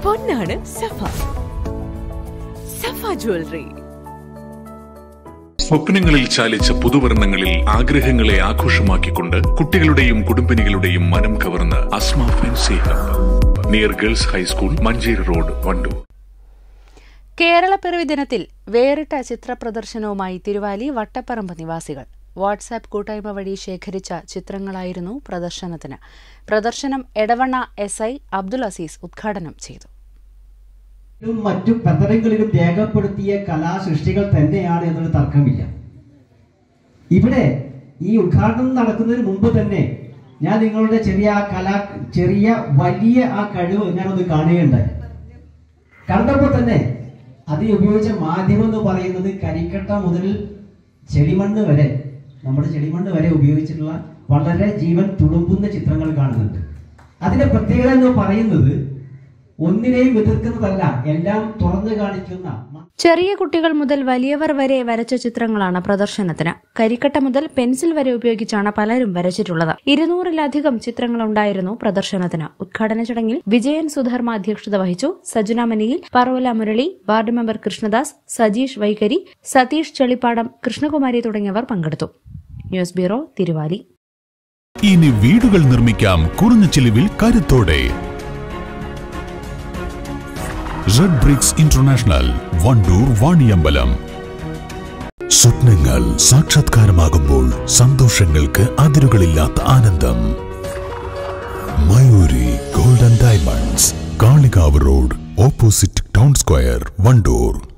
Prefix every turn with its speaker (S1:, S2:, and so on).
S1: പൊന്നാണ് സഫ സഫ jewellery
S2: സ്വപ്നങ്ങളിൽ ചാലിച്ച പുതുവർണ്ണങ്ങളിൽ ആഗ്രഹങ്ങളെ ആഘോഷമാക്കിക്കൊണ്ട് കുട്ടികളുടെയും കുടുംബിനികളുടെയും മനം കവർന്ന് Asma fancy hub near girls high school Manjeri road Wandoor
S3: Keralappiravi ദിനത്തിൽ വേറിട്ട ചിത്ര പ്രദർശനവുമായി തിരുവാലി വട്ടപ്പറമ്പ് നിവാസികൾ വാട്സാപ്പ് കൂട്ടായ്മ വഴി ശേഖരിച്ച ചിത്രങ്ങളായിരുന്നു പ്രദർശനത്തിന് പ്രദർശനം എടവണ്ണ എസ് ഐ അബ്ദുൽ അസീസ് ഉദ്ഘാടനം ചെയ്തു
S4: ും മറ്റു പത്രങ്ങളിലും രേഖപ്പെടുത്തിയ കലാസൃഷ്ടികൾ തന്നെയാണ് എന്നൊരു തർക്കമില്ല ഇവിടെ ഈ ഉദ്ഘാടനം നടക്കുന്നതിന് മുമ്പ് തന്നെ ഞാൻ നിങ്ങളുടെ ചെറിയ ആ കലാ ചെറിയ വലിയ ആ കഴിവ് ഞാനൊന്ന് കാണുകയുണ്ടായി കണ്ടപ്പോൾ തന്നെ അതിൽ ഉപയോഗിച്ച മാധ്യമം എന്ന് പറയുന്നത് കരിക്കട്ട മുതൽ ചെളിമണ്ണ് വരെ നമ്മുടെ ചെളിമണ്ണ് വരെ ഉപയോഗിച്ചിട്ടുള്ള വളരെ ജീവൻ തുളുമ്പുന്ന ചിത്രങ്ങൾ കാണുന്നുണ്ട് അതിന്റെ പ്രത്യേകത എന്ന് പറയുന്നത് ഒന്നിനെയും എതിർക്കുന്നതല്ല എല്ലാം തുറന്നു കാണിക്കുന്ന
S3: ചെറിയ കുട്ടികൾ മുതൽ വലിയവർ വരെ വരച്ച ചിത്രങ്ങളാണ് പ്രദർശനത്തിന് കരിക്കട്ട മുതൽ പെൻസിൽ വരെ ഉപയോഗിച്ചാണ് പലരും വരച്ചിട്ടുള്ളത് ഇരുന്നൂറിലധികം ചിത്രങ്ങളുണ്ടായിരുന്നു പ്രദർശനത്തിന് ഉദ്ഘാടന ചടങ്ങിൽ വിജയൻ സുധർമ്മ അധ്യക്ഷത വഹിച്ചു സജന മനിയിൽ പറവല മുരളി വാർഡ് മെമ്പർ കൃഷ്ണദാസ് സജീഷ് വൈകരി സതീഷ് ചെളിപ്പാടം കൃഷ്ണകുമാരി തുടങ്ങിയവർ പങ്കെടുത്തു ന്യൂസ് ബ്യൂറോ തിരുവാലി
S5: ഇനി വീടുകൾ നിർമ്മിക്കാം കുറഞ്ഞ ചിലവിൽ കരുത്തോടെ red bricks international Wandoor Vaniyambalam സ്വപ്നങ്ങൾ സാക്ഷാത്കാരമാകുമ്പോൾ സന്തോഷങ്ങൾക്ക് അതിരുകളില്ലാത്ത ആനന്ദം Mayuri golden diamonds Kalikavu road opposite town square Wandoor